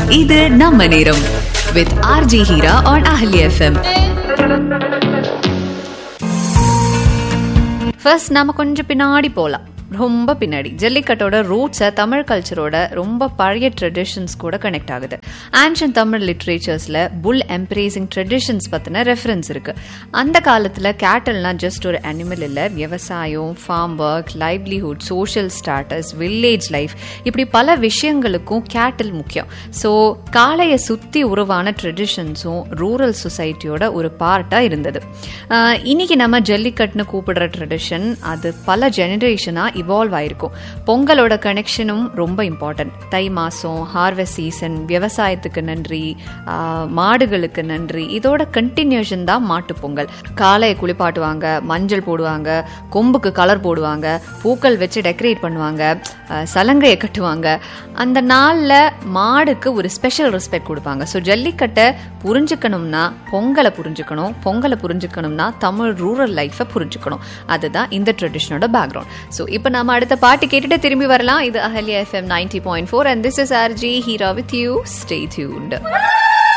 இது நம்ம நேரம் with RJ Heera on Ahalya FM first நாம கொஞ்சம் பின்னாடி போகலாம் ரொம்ப பின்னாடி ஜல்லிக்கட்டோட ரூட்ஸை தமிழ் கல்ச்சரோட ரொம்ப பழைய ட்ரெடிஷன்ஸ் கூட கனெக்ட் ஆகுது ஆன்ஷன் தமிழ் லிட்ரேச்சர்ஸில் புல் எம்ப்ரேசிங் ட்ரெடிஷன்ஸ் பற்றின ரெஃபரன்ஸ் இருக்கு அந்த காலத்தில் கேட்டல்னா ஜஸ்ட் ஒரு அனிமல் இல்லை விவசாயம் farm work livelihood social status village life இப்படி பல விஷயங்களுக்கும் கேட்டில் முக்கியம் ஸோ காளையை சுற்றி உருவான ட்ரெடிஷன்ஸும் ரூரல் சொசைட்டியோட ஒரு பார்ட்டாக இருந்தது ஆஹ் இன்னைக்கு நம்ம ஜல்லிக்கட்டுன்னு கூப்பிடுற ட்ரெடிஷன் அது பல ஜெனரேஷனாக இவால்வ் ஆயிருக்கும் பொங்கலோட கனெக்ஷனும் ரொம்ப இம்பார்ட்டன்ட் தை மாதம் ஹார்வெஸ்ட் சீசன் விவசாயத்துக்கு நன்றி ஆஹ் மாடுகளுக்கு நன்றி இதோட கண்டினியூஷன் தான் மாட்டுப் பொங்கல் காளையை குளிப்பாட்டுவாங்க மஞ்சள் போடுவாங்க கொம்புக்கு கலர் போடுவாங்க பூக்கள் வச்சு டெக்கரேட் பண்ணுவாங்க ஆஹ் சலங்கையை கட்டுவாங்க அந்த நாளில் மாடுக்கு ஒரு ஸ்பெஷல் ரெஸ்பெக்ட் கொடுப்பாங்க ஸோ ஜல்லிக்கட்டை புரிஞ்சுக்கணும்னா பொங்கலை புரிஞ்சுக்கணும் பொங்கலை புரிஞ்சுக்கணும்னா தமிழ் ரூரல் லைஃப்பை புரிஞ்சுக்கணும் அதுதான் இந்த ட்ரெடிஷனோட பேக்ரவுண்ட் ஸோ இப்போ நம்ம அடுத்த பாட்டு கேட்டுட்டு திரும்பி வரலாம் இது Ahalya FM ninety point four and this is RJ Heera with you stay tuned